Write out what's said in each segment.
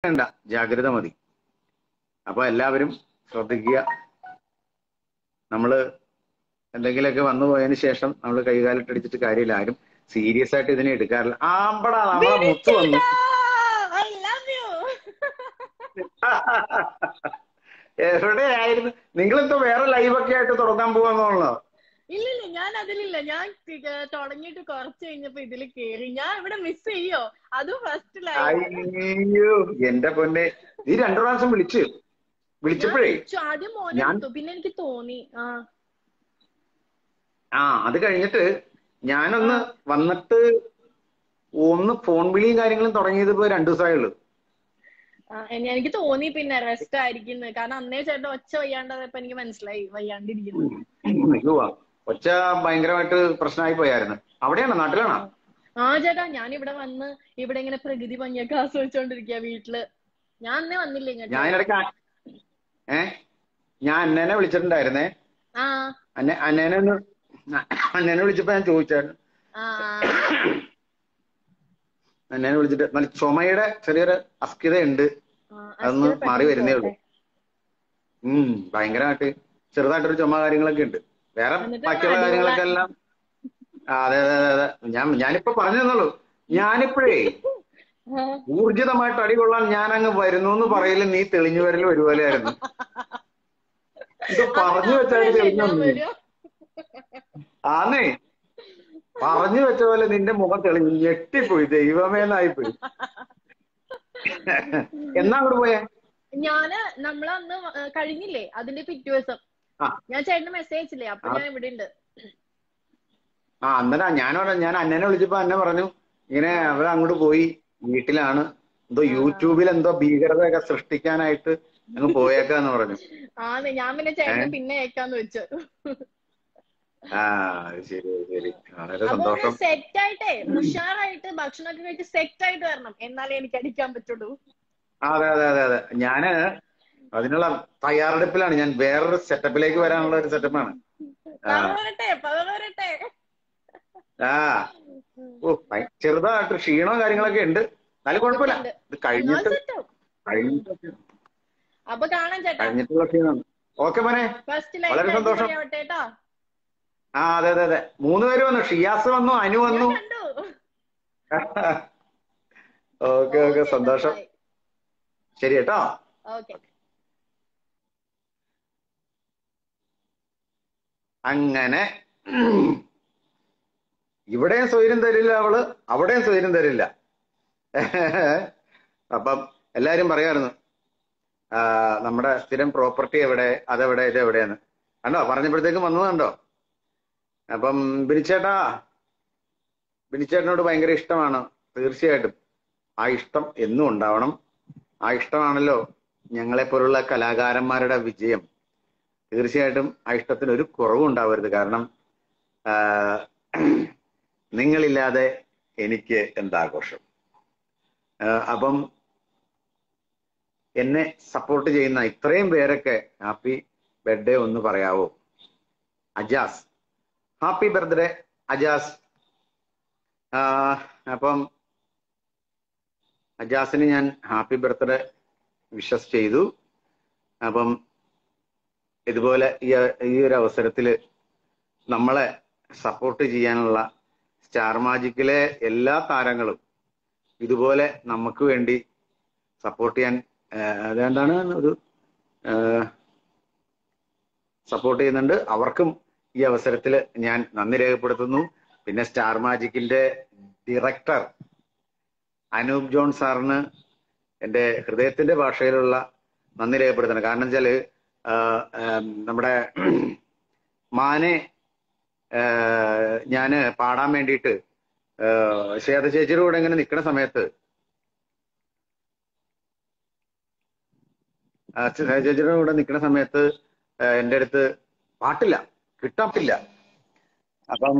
വേണ്ട ജാഗ്രത മതി അപ്പൊ എല്ലാവരും ശ്രദ്ധിക്കുക നമ്മള് എന്തെങ്കിലുമൊക്കെ വന്നു പോയതിനു ശേഷം നമ്മൾ കൈകാലിട്ടടിച്ചിട്ട് കാര്യമില്ല ആരും സീരിയസ് ആയിട്ട് ഇതിനെ എടുക്കാറില്ല ആമ്പടാ നമ്മളെ മുത്ത് വന്നു ഐ ലവ് യു എവിടെയായിരുന്നു നിങ്ങളെന്തോ വേറെ ലൈവൊക്കെ ആയിട്ട് തുടങ്ങാൻ പോവാന്നുള്ളോ ഇല്ല ഇല്ല ഞാൻ അതിലില്ല ഞാൻ തി- ഏർ തുടങ്ങിയിട്ട് കുറച്ച് കഴിഞ്ഞപ്പോ ഇതിൽ കേറി ഞാൻ ഇവിടെ മിസ് ചെയ്യോ അതും ഫസ്റ്റ് ലൈവ് അയ്യോ എന്റെ പൊന്നെ നീ രണ്ടു പ്രാവശ്യം വിളിച്ച് വിളിച്ചപ്പോഴേ ആദ്യം മോനെ ഞാൻ- എടുത്തു പിന്നെ എനിക്ക് തോന്നി ആ ആ അത് കഴിഞ്ഞിട്ട് ഞാനൊന്ന് വന്നിട്ട് ഒന്ന് ഫോൺ വിളിയും കാര്യങ്ങളും തുടങ്ങിയത് ഇപ്പൊ രണ്ടു ദിവസമായുള്ളൂ ആ, എനി- എനിക്ക് തോന്നി പിന്നെ റെസ്റ്റ് ആയിരിക്കുന്നു കാരണം അന്നേ ചേട്ടൻ ഒച്ച വയ്യാണ്ടപ്പോ എനിക്ക് മനസ്സിലായി വയ്യാണ്ടിരിക്കുന്നു അയ്യോ ഒച്ച ഭയങ്കരമായിട്ട് പ്രശ്നമായി പോയായിരുന്നു അവിടെയാണോ നാട്ടിലാണോ ആ ചേട്ടാ ഞാൻ ഇവിടെ വന്ന് ഇവിടെ ഇങ്ങനെ പ്രകൃതി ഭംഗിയൊക്കെ ആസ്വദിച്ചോണ്ടിരിക്കുക വീട്ടില് ഞാൻ അന്നേ വന്നില്ലേ ഇങ്ങോട്ട് ഞാൻ ഇടയ്ക്ക് ആ- ഏ ഞാൻ അന്നേനെ വിളിച്ചിട്ടുണ്ടായിരുന്നേ ആ അന്നെ അന്നേനെ ഒന്ന് അന്നേനെ വിളിച്ചപ്പോ ഞാൻ ചോദിച്ചായിരുന്നു ആ അന്നേനെ വിളിച്ചിട്ട് നല്ല ചുമയുടെ ചെറിയൊരു അസ്കിതയുണ്ട് ആ, അതൊന്ന് അശ്വിനെ മാറി പെട്ടെന്ന് വരുന്നേ ഉള്ളൂ പോട്ടെ. ഉം ഭയങ്കരമായിട്ട് ചെറുതായിട്ടൊരു ചുമ കാര്യങ്ങളൊക്കെ ഉണ്ട് വേറെ എന്നിട്ട് ബാക്കിയുള്ള അടിപൊളി- കാര്യങ്ങളൊക്കെ എല്ലാം ആ, അതെ അതെ അതെ അതെ ഞാൻ ഞാനിപ്പോ പറഞ്ഞു തന്നുള്ളൂ ഞാനിപ്പോഴേ ആ. ഊർജിതമായിട്ട് അടികൊള്ളാൻ ഞാൻ അങ്ങ് വരുന്നു എന്ന് പറയല് നീ തെളിഞ്ഞു വരൽ ഒരുപോലെ ആയിരുന്നു ഇത് പറഞ്ഞു വെച്ചാൽ അപ്പോഴല്ലേ തെളിഞ്ഞു ഞാൻ വന്നു വരിക? ആന്നേ പറഞ്ഞു വെച്ച പോലെ നിന്റെ മുഖം തെളിഞ്ഞു ഞെട്ടിപ്പോയി ദൈവമേന്നായിപ്പോയി എന്നാ അങ്ങോട്ട് പോയേ ഞാന് നമ്മളന്ന് വ- കഴിഞ്ഞില്ലേ അതിന്റെ പിറ്റേ ദിവസം ആ. ഞാൻ ചേട്ടന് മെസ്സേജ് അയച്ചില്ലേ അപ്പൊ ഞാൻ ഇവിടെ ഉണ്ട് ആ അന്നേരം ഞാൻ പറഞ്ഞു ഞാൻ അന്നനെ വിളിച്ചപ്പോ അന്നെ പറഞ്ഞു ഇങ്ങനെ അവർ അങ്ങോട്ട് പോയി വീട്ടിലാണ് എന്തോ യൂട്യൂബിൽ എന്തോ ഭീകരതയൊക്കെ സൃഷ്ടിക്കാനായിട്ട് അങ്ങ് പോയേക്കാന്ന് പറഞ്ഞു ആന്ന് ഞാൻ പിന്നെ ചേട്ടന് പിന്നെ അയക്കാന്ന് വെച്ചു ആ അത് ശരി അത് ശരി വളരെ അപ്പൊ ഒന്ന് സന്തോഷം സെറ്റ് ആയിട്ടേ ഉഷാറായിട്ട് ഭക്ഷണമൊക്കെ കഴിച്ച് സെറ്റ് ആയിട്ട് വരണം എന്നാലേ എനിക്ക് അടിക്കാൻ പറ്റുള്ളൂ ആ, അതെ അതെ അതെ അതെ ഞാന് അതിനുള്ള തയ്യാറെടുപ്പിലാണ് ഞാൻ വേറൊരു സെറ്റപ്പിലേക്ക് വരാനുള്ള ഒരു സെറ്റപ്പാണ് ആ. പവ വരട്ടെ പവ വരട്ടെ ആ ഓ ഭയ- ചെറുതായിട്ട് ക്ഷീണവും കാര്യങ്ങളൊക്കെ ഉണ്ട് എന്നാലും കുഴപ്പമില്ല ഉണ്ട്. ഇത് കഴിഞ്ഞിട്ട് എന്നാൽ set ആവും. കഴിഞ്ഞിട്ട് അപ്പൊ കാണാം ചേട്ടാ കഴിഞ്ഞിട്ടുള്ള ക്ഷീണമാണ് ഓക്കെ മോനെ ഫസ്റ്റ് വളരെ ലൈഫ് സന്തോഷം. ആവട്ടെ കേട്ടോ ആ അതെ അതെ അതെ മൂന്ന് പേര് വന്നു ഷിയാസ് വന്നു അനു ഞാൻ വന്നു കണ്ടു ഓക്കെ ഓക്കെ സന്തോഷം ശരി കേട്ടോ ഓക്കെ അങ്ങനെ ഇവിടെയും സ്വൈര്യം തരില്ല അവള് അവിടെയും സ്വൈര്യം തരില്ല അപ്പം എല്ലാരും പറയായിരുന്നു ആ, നമ്മുടെ സ്ഥിരം പ്രോപ്പർട്ടി എവിടെ അതെവിടെ ഇതെവിടെയാണ് കണ്ടോ പറഞ്ഞപ്പോഴത്തേക്കും വന്നത് കണ്ടോ അപ്പം ബിനിച്ചേട്ടാ ബിനിച്ചേട്ടനോട് ഭയങ്കര ഇഷ്ടമാണ് തീർച്ചയായിട്ടും ആ ഇഷ്ടം എന്നും ഉണ്ടാവണം ആ ഇഷ്ടമാണല്ലോ ഞങ്ങളെ പോലുള്ള കലാകാരന്മാരുടെ വിജയം തീർച്ചയായിട്ടും ആ ഇഷ്ടത്തിന് ഒരു കുറവും ഉണ്ടാവരുത് കാരണം ആ, നിങ്ങളില്ലാതെ എനിക്ക് എന്താഘോഷം ആ, അപ്പം എന്നെ സപ്പോർട്ട് ചെയ്യുന്ന ഇത്രയും പേരൊക്കെ ഹാപ്പി ബർത്ത്ഡേ ഒന്ന് പറയാവോ അജാസ് ഹാപ്പി ബർത്ത്ഡേ അജാസ് ആ, അപ്പം അജാസിന് ഞാൻ ഹാപ്പി ബർത്ത്ഡേ വിഷസ് ചെയ്തു അപ്പം ഇതുപോലെ ഈ ഈ ഒരു അവസരത്തില് നമ്മളെ സപ്പോർട്ട് ചെയ്യാനുള്ള സ്റ്റാർ മാജിക്കിലെ എല്ലാ താരങ്ങളും ഇതുപോലെ നമുക്ക് വേണ്ടി സപ്പോർട്ട് ചെയ്യാൻ ആഹ് അതെന്താണ് ഒരു സപ്പോർട്ട് ചെയ്യുന്നുണ്ട് അവർക്കും ഈ അവസരത്തിൽ ഞാൻ നന്ദി രേഖപ്പെടുത്തുന്നു പിന്നെ സ്റ്റാർ മാജിക്കിന്റെ ഡയറക്ടർ അനൂപ് ജോൺ സാറിന് എൻ്റെ ഹൃദയത്തിന്റെ ഭാഷയിലുള്ള നന്ദി രേഖപ്പെടുത്തണം കാരണം വെച്ചാല് ആഹ് ആം, നമ്മുടെ മാനെ ആഹ് ഞാന് പാടാൻ വേണ്ടിയിട്ട് ആഹ് ശ്വേത ചേച്ചിയുടെ കൂടെ ഇങ്ങനെ നിൽക്കുന്ന സമയത്ത് ആ, ശ്വേത ചേച്ചിയുടെ കൂടെ നിൽക്കുന്ന സമയത്ത് ആഹ് എൻ്റെ അടുത്ത് പാട്ടില്ല കിട്ടാപ്പില്ല അപ്പം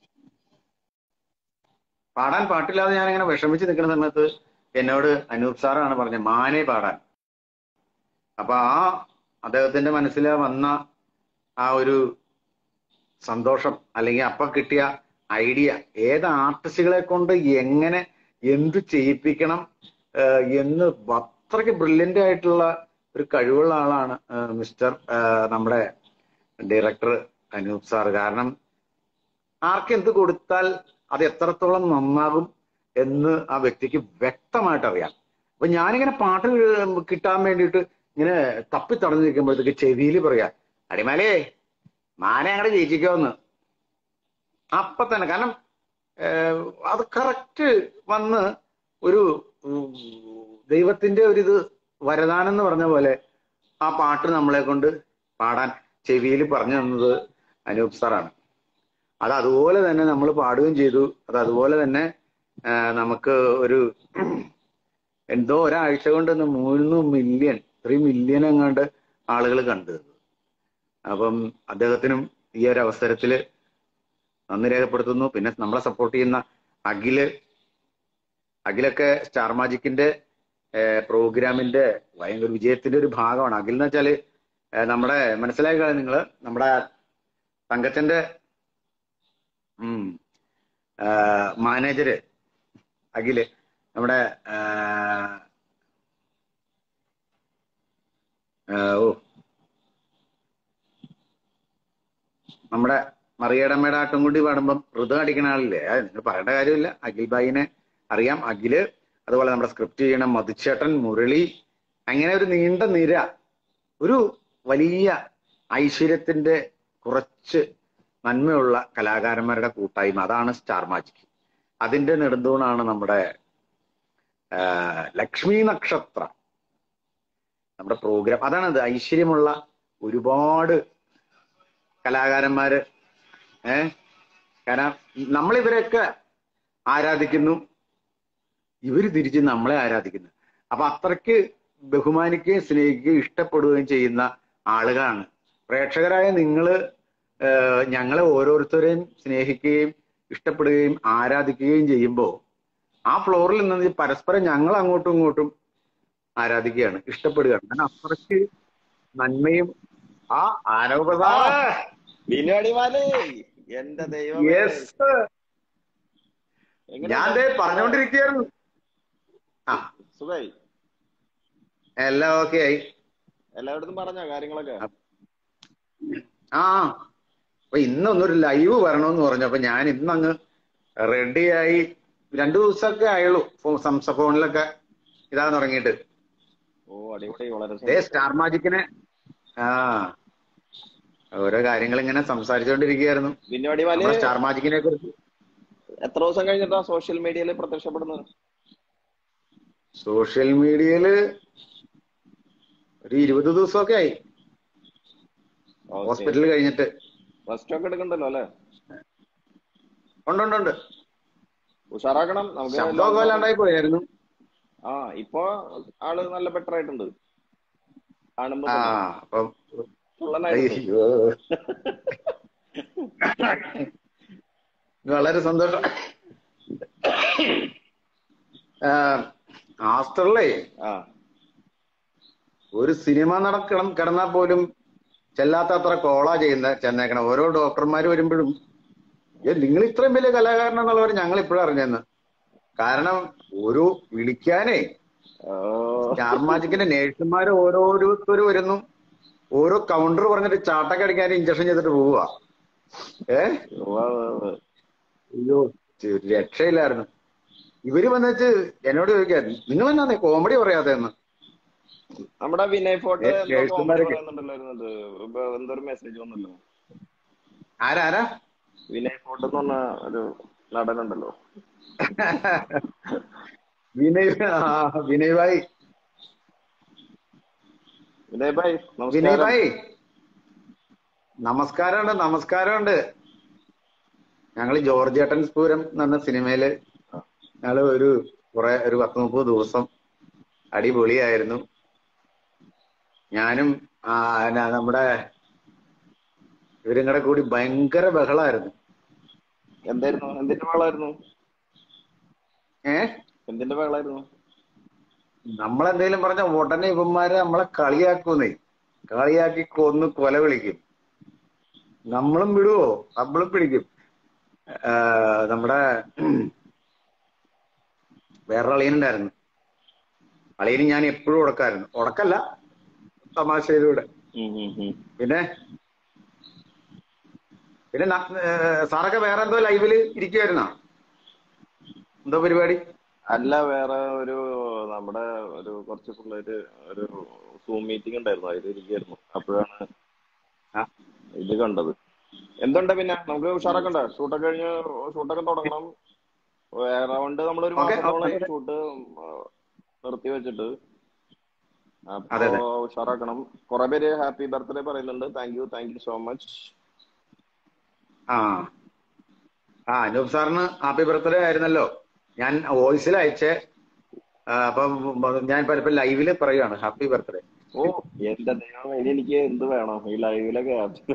പാടാൻ പാട്ടില്ലാതെ ഞാൻ ഇങ്ങനെ വിഷമിച്ച് നിൽക്കുന്ന സമയത്ത് എന്നോട് അനൂപ് സാറാണ് പറഞ്ഞത് മാനെ പാടാൻ അപ്പൊ ആ അദ്ദേഹത്തിന്റെ മനസ്സിൽ വന്ന ആ ഒരു സന്തോഷം അല്ലെങ്കിൽ അപ്പൊ കിട്ടിയ ഐഡിയ ഏത് ആർട്ടിസ്റ്റുകളെ കൊണ്ട് എങ്ങനെ എന്ത് ചെയ്യിപ്പിക്കണം ഏഹ് എന്ന് വ- അത്രയ്ക്ക് ബ്രില്യന്റ് ആയിട്ടുള്ള ഒരു കഴിവുള്ള ആളാണ് ആ, മിസ്റ്റർ ആ, നമ്മുടെ ഡയറക്ടർ അനൂപ് സാർ കാരണം ആർക്കെന്ത് കൊടുത്താൽ അത് എത്രത്തോളം നന്നാകും എന്ന് ആ വ്യക്തിക്ക് വ്യക്തമായിട്ട് അറിയാം അപ്പൊ ഞാനിങ്ങനെ പാട്ട് കിട്ടാൻ വേണ്ടിയിട്ട് ഇങ്ങനെ തപ്പി തടഞ്ഞു നിൽക്കുമ്പോഴത്തേക്ക് ചെവിയിൽ പറയാ അടിമാലേ മാനെ അങ്ങടെ ജയിച്ചിക്കോന്ന് അപ്പൊ തന്നെ കാരണം ഏഹ്, അത് കറക്റ്റ് വന്ന് ഒരു ഉം, ദൈവത്തിന്റെ ഒരു ഇത് വരദാനം എന്ന് പറഞ്ഞ പോലെ ആ പാട്ട് നമ്മളെ കൊണ്ട് പാടാൻ ചെവിയിൽ പറഞ്ഞു തന്നത് അനൂപ് സാറാണ് അത് അതുപോലെ തന്നെ നമ്മൾ പാടുകയും ചെയ്തു അത് അതുപോലെ തന്നെ ആ, നമുക്ക് ഒരു എന്തോ ഒരാഴ്ച കൊണ്ട് ഒന്ന് മൂന്ന് മില്യൺ ത്രീ മില്യൺ എങ്ങാണ്ട് ആളുകൾ കണ്ടു അപ്പം അദ്ദേഹത്തിനും ഈ ഒരു അവസരത്തിൽ നന്ദി രേഖപ്പെടുത്തുന്നു പിന്നെ നമ്മളെ സപ്പോർട്ട് ചെയ്യുന്ന അഖില് അഖിലൊക്കെ സ്റ്റാർ മാജിക്കിന്റെ പ്രോഗ്രാമിന്റെ ഭയങ്കര വിജയത്തിന്റെ ഒരു ഭാഗമാണ് അഖിൽ എന്ന് വെച്ചാല് ഏഹ് നമ്മുടെ മനസ്സിലായി കാണും നിങ്ങള് നമ്മുടെ തങ്കച്ചന്റെ ഉം മാനേജര് അഖില് നമ്മുടെ ആഹ്, ആഹ്, ഓ നമ്മുടെ മറിയടമ്മയുടെ ആട്ടും കൂടി പാടുമ്പം ഋതു അടിക്കണ ആളില്ലേ അത് നിങ്ങൾ പറയേണ്ട കാര്യമില്ല അഖിൽ ഭായിനെ അറിയാം അഖില് അതുപോലെ നമ്മുടെ സ്ക്രിപ്റ്റ് ചെയ്യണ മധുച്ചേട്ടൻ മുരളി അങ്ങനെ ഒരു നീണ്ട നിര ഒരു വലിയ ഐശ്വര്യത്തിന്റെ കുറച്ച് നന്മയുള്ള കലാകാരന്മാരുടെ കൂട്ടായ്മ അതാണ് സ്റ്റാർ മാജിക് അതിന്റെ നെടുന്തൂണാണ് നമ്മുടെ ആ, ലക്ഷ്മി നക്ഷത്ര നമ്മുടെ പ്രോഗ്രാം അതാണത് ഐശ്വര്യമുള്ള ഒരുപാട് കലാകാരന്മാര് ഏ കാരണം നമ്മളിവരെയൊക്കെ ആരാധിക്കുന്നു ഇവര് തിരിച്ച് നമ്മളെ ആരാധിക്കുന്നു അപ്പൊ അത്രയ്ക്ക് ബഹുമാനിക്കുകയും സ്നേഹിക്കുകയും ഇഷ്ടപ്പെടുകയും ചെയ്യുന്ന ആളുകളാണ് പ്രേക്ഷകരായ നിങ്ങള് ഏഹ് ഞങ്ങളെ ഓരോരുത്തരെയും സ്നേഹിക്കുകയും ഇഷ്ടപ്പെടുകയും ആരാധിക്കുകയും ചെയ്യുമ്പോൾ ആ ഫ്ലോറിൽ നിന്ന് പരസ്പരം ഞങ്ങൾ അങ്ങോട്ടും ഇങ്ങോട്ടും ആരാധിക്കുകയാണ് ഇഷ്ടപ്പെടുകയാണ് കാരണം അത്രയ്ക്ക് നന്മയും ആ ആരോപതാ ബിനുഅടിമാലേ എന്റെ ദൈവം യെസ് ഞാൻ ദേ പറഞ്ഞോണ്ടിരിക്കുകയായിരുന്നു ആ സുഖായി എല്ലാം ഓക്കെ ആയി എല്ലായിടത്തും പറഞ്ഞോ കാര്യങ്ങളൊക്കെ ആ അപ്പൊ ഇന്നൊന്നൊരു ലൈവ് വരണമെന്ന് പറഞ്ഞു അപ്പൊ ഞാൻ ഇന്നങ്ങ് റെഡിയായി രണ്ടു ദിവസമൊക്കെ ആയുള്ളൂ ഫോ- സംസ ഫോണിലൊക്കെ ഇതാ തുടങ്ങിയിട്ട് ഓ അടിപൊളി വളരെ ദേ സന്തോഷം. സ്റ്റാർ മാജിക്കിനെ ആ ഓരോ കാര്യങ്ങൾ ഇങ്ങനെ സംസാരിച്ചുകൊണ്ടിരിക്കുകയായിരുന്നു ബിനുഅടിമാല് നമ്മുടെ സ്റ്റാർ മാജിക്കിനെ കുറിച്ച് എത്ര ദിവസം കഴിഞ്ഞിട്ടാ സോഷ്യൽ മീഡിയയിൽ പ്രത്യക്ഷപ്പെടുന്നത് സോഷ്യൽ മീഡിയയില് ഒരു ഇരുപത് ദിവസമൊക്കെ ആയി ഹോസ്പിറ്റലിൽ കഴിഞ്ഞിട്ട് റെസ്റ്റ് ഒക്കെ എടുക്കണ്ടല്ലോ അല്ലെ ഉണ്ട് ഉണ്ട് ഉണ്ട് ഉഷാറാക്കണം നമുക്ക് ശബ്ദമൊക്കെ വല്ലാണ്ടായി പോയായിരുന്നു ആ ഇപ്പൊ ആള് നല്ല ബെറ്റർ ആയിട്ടുണ്ട് കാണുമ്പോ ആ തന്നെ. അപ്പം തുള്ളനായിട്ടുണ്ട്. അയ്യോ വളരെ സന്തോഷം ആ, ആസ്റ്ററിലെ ആ ഒരു സിനിമ നടക്കണം കിടന്നാൽ പോലും ചെല്ലാത്ത അത്ര കോളാ ചെയ്യുന്ന ചെന്നേക്കണം ഓരോ ഡോക്ടർമാർ വരുമ്പോഴും ഏ നിങ്ങൾ ഇത്രയും വലിയ കലാകാരനാണെന്നുള്ളവർ ഞങ്ങൾ ഇപ്പോഴും അറിഞ്ഞെന്ന് കാരണം ഓരോ വിളിക്കാനേ ഓ സ്റ്റാർ മാജിക്കിന്റെ നേഴ്സുമാർ ഓരോരുത്തർ വരുന്നു ഓരോ കൗണ്ടർ പറഞ്ഞിട്ട് ചാട്ടൊക്കെ അടിക്കാൻ ഇഞ്ചക്ഷൻ ചെയ്തിട്ട് പോവുക ഏ ഉവ്വ് ഉവ്വ് ഉവ്വ്. അയ്യോ ചെ- രക്ഷയില്ലായിരുന്നു ഇവര് വന്നിട്ട് എന്നോട് ചോദിക്കായിരുന്നു നിങ്ങൾ എന്നാ കോമഡി പറയാതെ എന്ന് നമ്മുടെ വിനയ് ഫോർട്ട് ഏ, എന്തോ comedy നേഴ്സുമാരൊക്കെ. പറയുന്നുണ്ടല്ലോ ഇരുന്നിട്ട്. ഇപ്പൊ എന്തൊരു മെസ്സേജ് വന്നല്ലോ ആരാ ആരാ വിനയ് ഫോർട്ട് എന്ന് പറഞ്ഞ ഒരു നടനുണ്ടല്ലോ വിനയ് ആ, വിനയ് ഭായി വിനയ് ഭായ് വിനയ് നമസ്കാരം ഭായി നമസ്കാരമുണ്ട് നമസ്കാരമുണ്ട് ഞങ്ങള് ജോർജ് ഏട്ടൻ സ്പൂരം എന്ന് പറഞ്ഞ സിനിമയില് ഞങ്ങള് ഒരു കുറെ ഒരു പത്ത് മുപ്പത് ദിവസം അടിപൊളിയായിരുന്നു ഞാനും ആ, ന- നമ്മുടെ ഇവരും കൂടെ കൂടി ഭയങ്കര ബഹളായിരുന്നു എന്തായിരുന്നു എന്തിന്റെ മകളായിരുന്നു ഏ എന്തിന്റെ മകളായിരുന്നു നമ്മളെന്തേലും പറഞ്ഞ ഉടനെ ഇവന്മാര് നമ്മളെ കളിയാക്കുന്നേ കളിയാക്കി കൊന്ന് കൊല വിളിക്കും നമ്മളും വിടുവോ നമ്മളും പിടിക്കും ആ, നമ്മുടെ വേറെ അളിയനുണ്ടായിരുന്നു അളിയന് ഞാൻ എപ്പോഴും ഉടക്കായിരുന്നു ഉടക്കല്ല തമാശയിലൂടെ ഉം, ഉം, ഉം. പിന്നെ പിന്നെ ന- ഏഹ് സാറൊക്കെ വേറെ എന്തോ ലൈവില് ഇരിക്കുവായിരുന്നോ എന്തോ പരിപാടി അല്ല വേറെ ഒരു നമ്മുടെ ഒരു കുറച്ച് പിള്ളേര് ഒരു സൂം മീറ്റിംഗ് ഉണ്ടായിരുന്നു അതിൽ ഇരിക്കുകയായിരുന്നു അപ്പോഴാണ് ആ, ഇത് കണ്ടത് എന്തുണ്ട് പിന്നെ നമുക്ക് ഉഷാറൊക്കെ ഉണ്ട് ഷൂട്ടൊക്കെ കഴിഞ്ഞ് ഷൂട്ടൊക്കെ തുടങ്ങണം റൗണ്ട് നമ്മളൊരു ഓക്കെ മാസത്തോളം ഓക്കെ ഷൂട്ട് നിർത്തി വെച്ചിട്ട് അപ്പോ അതെ അതെ ഉഷാറാക്കണം കുറെ പേര് ഹാപ്പി ബർത്ത്ഡേ പറയുന്നുണ്ട് thank you thank you so much ആ ആ അനൂപ് സാറിന് ഹാപ്പി ബർത്ത്ഡേ ആയിരുന്നല്ലോ ഞാൻ വോയിസിൽ അയച്ചേ ആ, അപ്പം ഞാൻ ഇപ്പൊ ലൈവില് പറയുകയാണ് ഹാപ്പി ബർത്ത്ഡേ ഓ എന്റെ ദൈവം ഇനി എനിക്ക് എന്ത് വേണം ഈ ലൈവിലൊക്കെ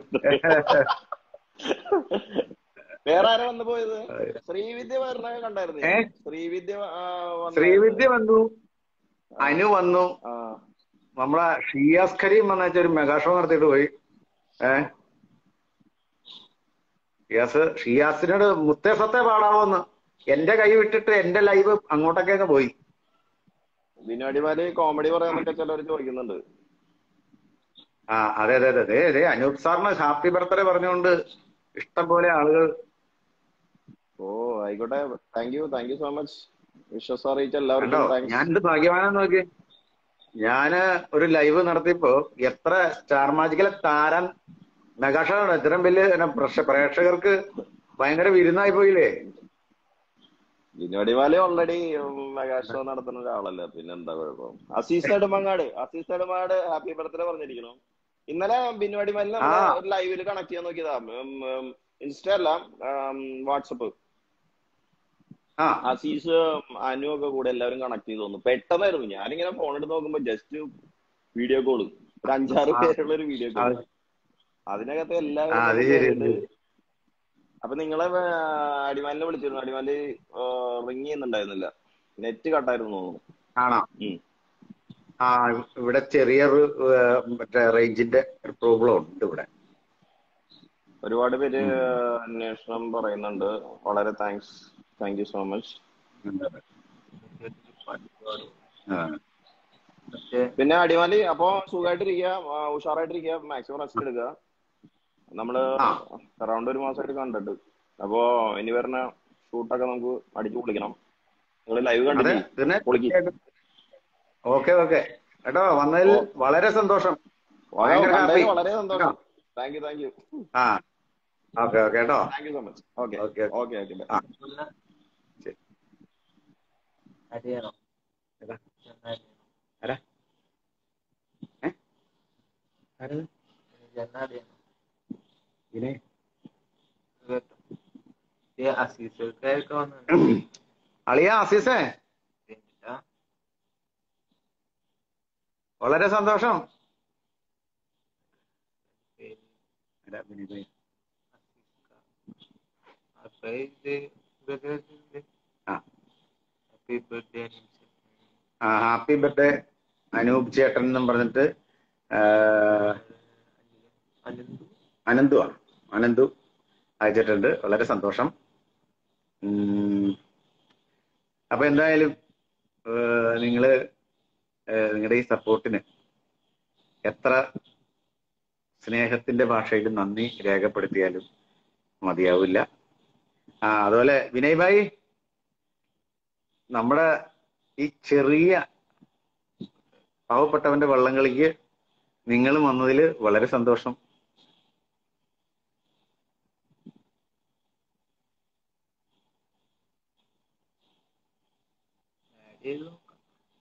വേറെ ആരാ വന്നു പോയത് ശ്രീവിദ്യ പറഞ്ഞ കണ്ടായിരുന്നു ഏ ഞാൻ ശ്രീവിദ്യ ആ, വന്നായിരുന്നു ശ്രീവിദ്യ വന്നു ആ അനു വന്നു ആ നമ്മളെ ഷിയാസ് കരീം വന്ന ഒരു മെഗാ ഷോ നടത്തിയിട്ട് പോയി ഏഹ് ഷിയാസ് ഷിയാസിനോട് മുത്തേ സത്തെ പാടാവോന്ന് എന്റെ കൈ വിട്ടിട്ട് എന്റെ ലൈവ് അങ്ങോട്ടൊക്കെ അങ്ങ് പോയി വിനോടിമാര് കോമഡി പറയാന്നൊക്കെ ചിലർ ചോദിക്കുന്നുണ്ട് ആ അതെ അതെ അതെ അതെ അതെ അനൂപ് സാറിന് ഹാപ്പി ബർത്ത്ഡേ പറഞ്ഞുകൊണ്ട് ഇഷ്ടം പോലെ ആളുകൾ ഓ ആയിക്കോട്ടെ thank you thank you so much വിശ്വസ് അറിയിച്ച കണ്ടോ എല്ലാവർക്കും താങ്ക്സ് ഞാൻ എന്ത് ഭാഗ്യവാനെന്ന് നോക്കി ഞാന് ഒരു ലൈവ് നടത്തിയപ്പോ എത്ര സ്റ്റാർ മാജിക്കലെ താരൻ മെഗാഷാണ് ഇത്രയും വലിയ പിന്നെ പ്രേക്ഷ- പ്രേക്ഷകർക്ക് ഭയങ്കര വിരുന്നായി പോയില്ലേ വിനോടിമാല് ഓൾറെഡി മെഗാ ഷോ നടത്തുന്ന ഒരാളല്ലേ പിന്നെ എന്താ കുഴപ്പം അസീസ് നെടുമങ്ങാട് അസീസ് നെടുമങ്ങാട് ഹാപ്പി ബർത്ത്ഡേ പറഞ്ഞിരിക്കണം ഇന്നലെ ബിനുവാടിമാലിൽ ആ നമ്മള് ഒരു ലൈവില് കണക്ട് ചെയ്യാൻ നോക്കിയതാ ഇൻസ്റ്റ അല്ല വാട്സപ്പ് ആ അസീസ് അനു ഒക്കെ കൂടെ എല്ലാവരും കണക്ട് ചെയ്ത് തോന്നുന്നു പെട്ടെന്നായിരുന്നു ഞാനിങ്ങനെ ഫോൺ എടുത്ത് നോക്കുമ്പോ ജസ്റ്റ് വീഡിയോ കോള് ഒരു അഞ്ചാറ് ആ പേരുള്ള ഒരു വീഡിയോ കോള് അത് അതിനകത്ത് ആ, എല്ലാവരും അത് വന്ന് ശരി കയറിയിട്ട് അപ്പൊ നിങ്ങളെ ആ, അടിമാലിനെ വിളിച്ചിരുന്നു അടിമാലി റിങ് ചെയ്യുന്നുണ്ടായിരുന്നില്ല നെറ്റ് കട്ടായിരുന്നു തോന്നുന്നു ആണോ ഉം. ആ ഇവിടെ ചെറിയൊരു ഏഹ്, മറ്റേ റേഞ്ചിന്റെ ഒരു പ്രോബ്ലം ഉണ്ട് ഇവിടെ ഒരുപാട് പേര് ഉം. അന്വേഷണം പറയുന്നുണ്ട് വളരെ thanks thank you so much ഉണ്ട്, ഉണ്ട്. ആ. പിന്നെ അടിമാലി അപ്പൊ സുഖമായിട്ടിരിക്കുക ആ, ഉഷാറായിട്ടിരിക്കുക മാക്സിമം റെസ്റ്റ് എടുക്കുക നമ്മള് ആ അറൗണ്ട് ഒരു മാസമായിട്ട് കണ്ടിട്ട് അപ്പോ ഇനി വരുന്ന ഷൂട്ടൊക്കെ നമുക്ക് അടിച്ചു പൊളിക്കണം നിങ്ങൾ ലൈവ് അതെ കണ്ടില്ലേ പിന്നെ പൊളിക്ക് തീർച്ചയായിട്ടും ഓക്കെ ഓക്കെ കേട്ടോ വന്നതിൽ ഓ വളരെ സന്തോഷം ഓ ഭയങ്കര ഹാപ്പി കണ്ടതിൽ വളരെ കേട്ടോ സന്തോഷം താങ്ക് യു താങ്ക് യു ആ ഓക്കെ ഓക്കെ കേട്ടോ thank you so much okay okay okay okay okay ആ ശരി അറിയണം ഏതാ? ആരാ ഏ ആരാ ജന്നാറിയണം ഇതിനെ കേട്ടോ ഈ അസീസൊക്കെ വന്നിട്ടുണ്ട് അളിയ ആസീസേ എന്നിട്ടാ വളരെ സന്തോഷം പേര് എടാ, വിനീതേ. അപ്പൊ ഇത് ഇതൊക്കെ ഇത് ആ ഹാപ്പി ബർത്ത്ഡേ ആ ഹാപ്പി ബർത്ത്ഡേ അനൂപ് ചേട്ടൻ എന്നും പറഞ്ഞിട്ട് ആ, അനന്തു അനന്തു ആണ് അനന്തു അയച്ചിട്ടുണ്ട് വളരെ സന്തോഷം ഉം. അപ്പൊ എന്തായാലും ഏഹ്, നിങ്ങള് ഏഹ്, നിങ്ങളുടെ ഈ സപ്പോർട്ടിന് എത്ര സ്നേഹത്തിന്റെ ഭാഷയിൽ നന്ദി രേഖപ്പെടുത്തിയാലും മതിയാവില്ല ആ അതുപോലെ വിനയ് ഭായി നമ്മുടെ ഈ ചെറിയ പാവപ്പെട്ടവന്റെ വള്ളംകളിക്ക് നിങ്ങൾ വന്നതിൽ വളരെ സന്തോഷം ആഡ് ചെയ്ത് നോക്കാം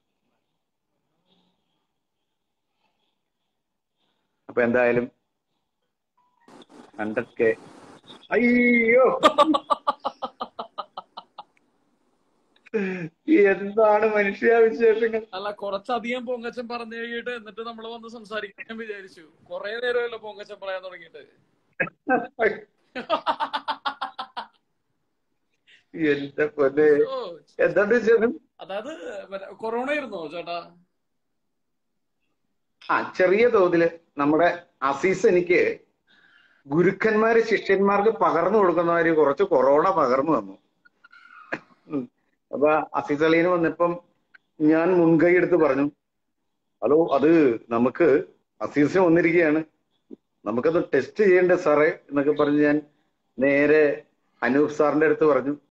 അപ്പൊ എന്തായാലും ഹൺഡ്രഡ് കെ അയ്യോ എന്താണ് മനുഷ്യാവിശേഷങ്ങൾ അല്ല കുറച്ചധികം പൊങ്ങച്ചൻ പറഞ്ഞു കഴിഞ്ഞിട്ട് എന്നിട്ട് നമ്മൾ വന്ന് സംസാരിക്കാൻ ഞാൻ വിചാരിച്ചു കുറെ നേരമല്ലോ പൊങ്ങച്ചൻ പറയാൻ തുടങ്ങിയിട്ട് എന്റെ പൊന്നെ ഓ എന്താണ് വിശേഷം അതായത് മറ്റേ കൊറോണ ആയിരുന്നോ ചേട്ടാ ആ ചെറിയ തോതില് നമ്മുടെ അസീസ് എനിക്ക് ഗുരുക്കന്മാര് ശിഷ്യന്മാർക്ക് പകർന്നു കൊടുക്കുന്നവര് കുറച്ച് കൊറോണ പകർന്നു തന്നു ഉം. അപ്പൊ അസീസ് അലീന് വന്നപ്പം ഞാൻ മുൻകൈ എടുത്ത് പറഞ്ഞു ഹലോ അത് നമുക്ക് അസീസിന് വന്നിരിക്കുകയാണ് നമുക്കത് ടെസ്റ്റ് ചെയ്യണ്ടേ സാറേ എന്നൊക്കെ പറഞ്ഞ് ഞാൻ നേരെ അനൂപ് സാറിന്റെ അടുത്ത് പറഞ്ഞു